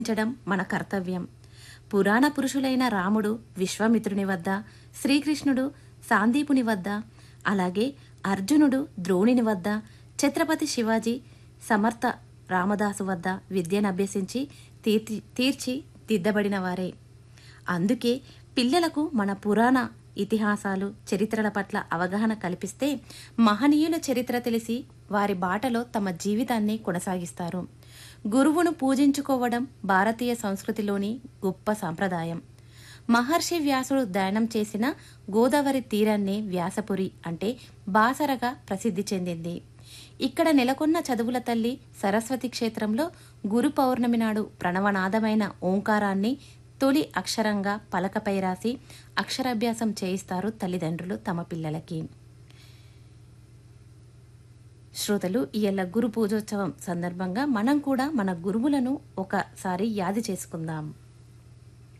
ఉంచడం మన కర్తవ్యం పురాణ పురుషులైన రాముడు విశ్వామిత్రుని వద్ద శ్రీకృష్ణుడు సాందీపుని వద్ద అలాగే అర్జునుడు ద్రోణుని వద్ద ఛత్రపతి శివాజీ సమర్థ రామదాసు వద్ద విద్యను అభ్యసించి తీర్చి తీర్చి దిద్దబడిన వారే అందుకే పిల్లలకు మన పురాణ ఇతిహాసాలు చరిత్రల పట్ల అవగాహన కల్పిస్తే మహనీయుల చరిత్ర తెలిసి వారి బాటలో తమ జీవితాన్ని కొనసాగిస్తారు గురువును పూజించుకోవడం భారతీయ సంస్కృతిలోని గొప్ప సాంప్రదాయం మహర్షి వ్యాసుడు దానం చేసిన గోదావరి తీరాన్ని వ్యాసపురి అంటే బాసరగా ప్రసిద్ధి చెందింది ఇక్కడ నెలకొన్న చదువుల తల్లి సరస్వతి క్షేత్రంలో గురు పౌర్ణమి నాడు ప్రణవనాదమైన ఓంకారాన్ని తొలి అక్షరంగా పలకపై రాసి అక్షరాభ్యాసం చేయిస్తారు తల్లిదండ్రులు తమ పిల్లలకి శ్రోతలు ఇయ్యాల గురు పూజోత్సవం సందర్భంగా మనం కూడా మన గురువులను ఒకసారి యాది చేసుకుందాం